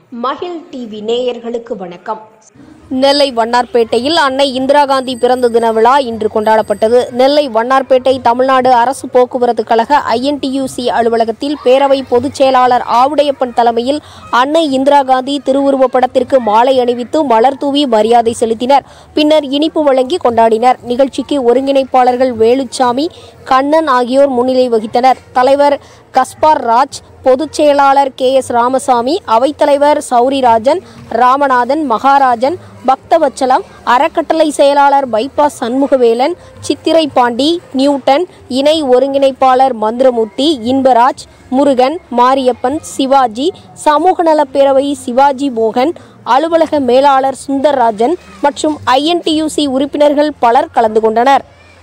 மகிழ் டிவி நேயர்களுக்கு வணக்கம் நெல்லை வண்ணார்பேட்டையில் அன்னை இந்திரா காந்தி பிறந்த தின விழா இன்று கொண்டாடப்பட்டது நெல்லை வண்ணார்பேட்டை தமிழ்நாடு அரசு போக்குவரத்து கழக ஐஎன்டியூசி அலுவலகத்தில் பேரவை பொதுச் செயலாளர் ஆவுடையப்பன் தலைமையில் அன்னை இந்திரா காந்தி திருவுருவப் படத்திற்கு மாலை அணிவித்து மலர் தூவி மரியாதை செலுத்தினர் பின்னர் இனிப்பு வழங்கி கொண்டாடினர் நிகழ்ச்சிக்கு ஒருங்கிணைப்பாளர்கள் வேலுச்சாமி கண்ணன் ஆகியோர் முன்னிலை வகித்தனர் தலைவர் கஸ்பார் ராஜ் பொதுச் செயலாளர் கே எஸ் ராமசாமி அவைத்தலைவர் சௌரிராஜன் ராமநாதன் மகாராஜன் பக்தவச்சலம் அறக்கட்டளை செயலாளர் பைபாஸ் சண்முகவேலன் சித்திரை பாண்டி நியூட்டன் இணை ஒருங்கிணைப்பாளர் மந்திரமூர்த்தி இன்பராஜ் முருகன் மாரியப்பன் சிவாஜி சமூக நலப் பேரவை சிவாஜி மோகன் அலுவலக மேலாளர் சுந்தர்ராஜன் மற்றும் ஐஎன்டியூசி உறுப்பினர்கள் பலர் கலந்து கொண்டனர்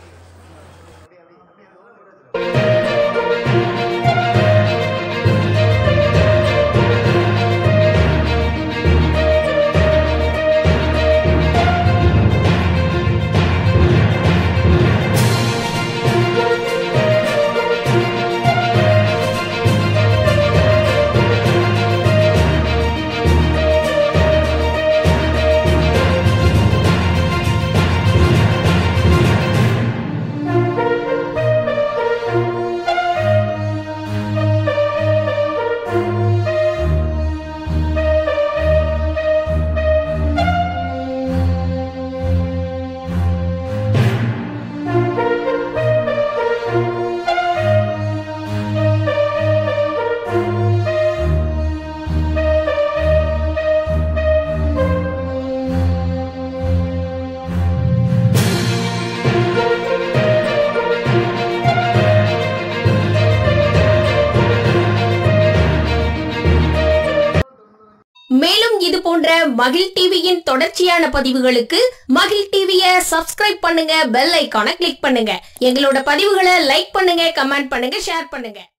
மேலும் இது போன்ற மகிழ் டிவியின் தொடர்ச்சியான பதிவுகளுக்கு மகிழ் டிவியை சப்ஸ்கிரைப் பண்ணுங்க பெல் ஐகானை கிளிக் பண்ணுங்க எங்களோட பதிவுகளை லைக் பண்ணுங்க கமெண்ட் பண்ணுங்க ஷேர் பண்ணுங்க